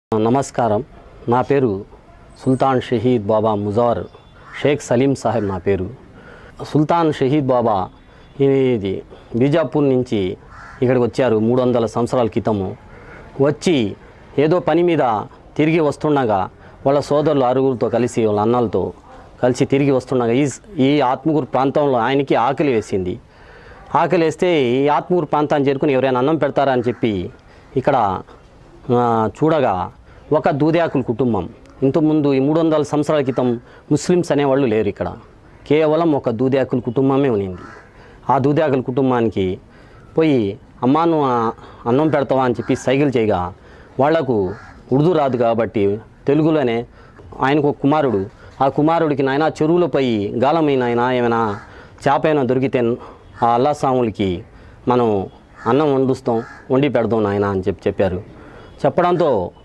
నమస్కారం నా పేరు సుల్తాన్ షహీద్ బాబా ముజావర్ షేక్ సలీం సాహెబ్ నా పేరు సుల్తాన్ షహీద్ బాబా ఇది బీజాపూర్ నుంచి ఇక్కడికి వచ్చారు మూడు వందల సంవత్సరాల క్రితము వచ్చి ఏదో పని మీద తిరిగి వస్తుండగా వాళ్ళ సోదరులు ఆరుగురితో కలిసి వాళ్ళ అన్నలతో కలిసి తిరిగి వస్తుండగా ఈ ఈ ఆత్మకూరు ప్రాంతంలో ఆయనకి ఆకలి వేసింది ఆకలి వేస్తే ఈ ఆత్మూరు ప్రాంతాన్ని చేరుకుని ఎవరైనా అన్నం పెడతారా అని చెప్పి ఇక్కడ ఆ, చూడగా ఒక దూదేకుల కుటుంబం ఇంతకుముందు ఈ మూడు వందల సంవత్సరాల క్రితం ముస్లిమ్స్ అనేవాళ్ళు లేరు ఇక్కడ కేవలం ఒక దూదేకుల కుటుంబమే ఉన్నింది ఆ దూదేకుల కుటుంబానికి పోయి అమ్మా నువ్వు ఆ అన్నం పెడతావా అని చెప్పి సైకిల్ చేయగా వాళ్లకు ఉర్దూ రాదు కాబట్టి తెలుగులోనే ఆయనకు ఒక కుమారుడు ఆ కుమారుడికి నాయన చెరువులో పోయి గాలమైన ఆయన ఏమైనా చేప అయినా దొరికితే ఆ అల్లా సాములకి మనం అన్నం వండుస్తాం వండి పెడదాం నాయన అని చెప్పి చెప్పారు చెప్పడంతో